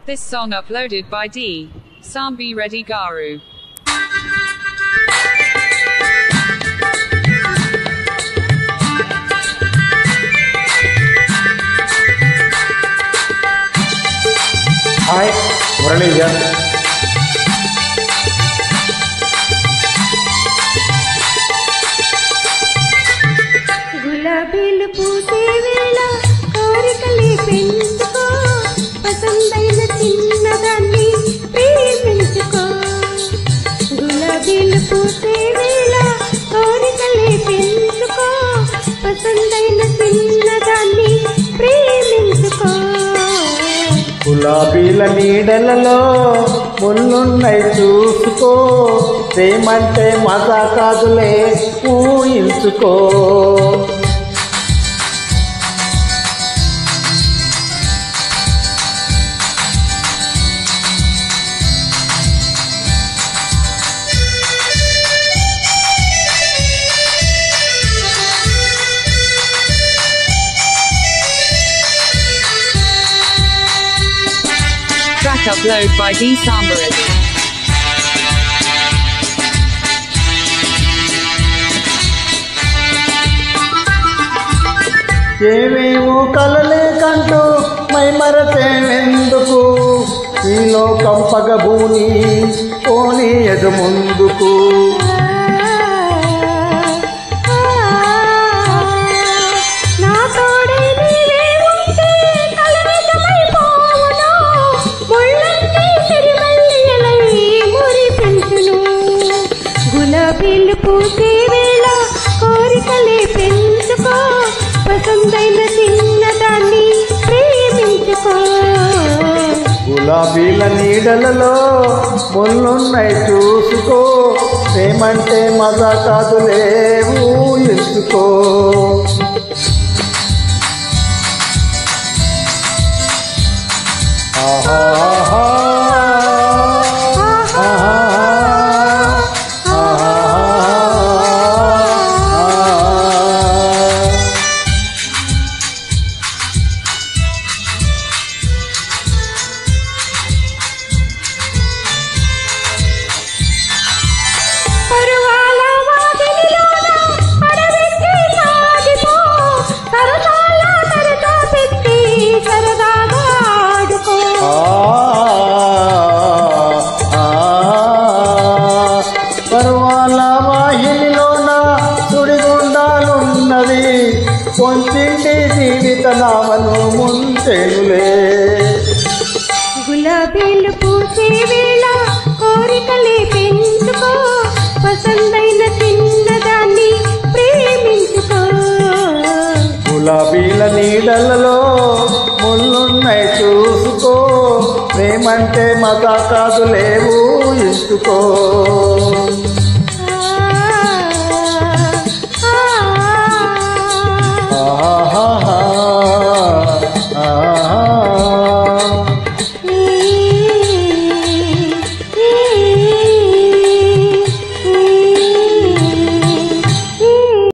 This song uploaded by D. Sambi Reddy Garu. Hi Muralidhar గులాబీలు పూసే వేళ కోరికలే పెంచుకో పసందైన చిన్నదాన్ని ప్రేమించుకో గులాబీలు పూసే వేళ కోరికలే పెంచుకో పసందైన చిన్నదాన్ని ప్రేమించుకో గులాబీల నీడలలో ముళ్ళున్నాయి చూసుకో ప్రేమంటే మజా కాదులే ఊహించుకో Track upload by D. Samba Reddy. ఏమేమో కలలే కంటూ మై మరచేందుకు ఈ లోకం పగభూని పోనీ ఎదు ముందుకు నా తోడే నీవే ఉంటే కలవరమైపోవును. ముళ్ళన్నీ సిరిమల్లెలై మురిపించును. గులాబీలు పూసే వేళ కోరికలే పెంచుకో పసందైన చిన్నదాన్ని ప్రేమించుకో గులాబీల నీడలలో ముళ్ళున్నాయి చూసుకో ప్రేమంటే మజా కాదులే ఊహించుకో ఆహా పరువాల వాకిలిలోన అడవికి సాగిపో. సరసాల సరదా పెట్టి సరదాగా ఆడుకో. పర్వాల వాహినిలోన సుడిగుండాలున్నది కొంచింటి జీవిత నామను ముంచెనులే గులాబీలు పూసే వేళ కోరికలే పెంచుకో పసందైన చిన్నదాన్ని ప్రేమించుకో గులాబీల నీడలలో ముళ్ళున్నాయి చూసుకో ప్రేమంటే మత కాదు లేవు ఇసుకో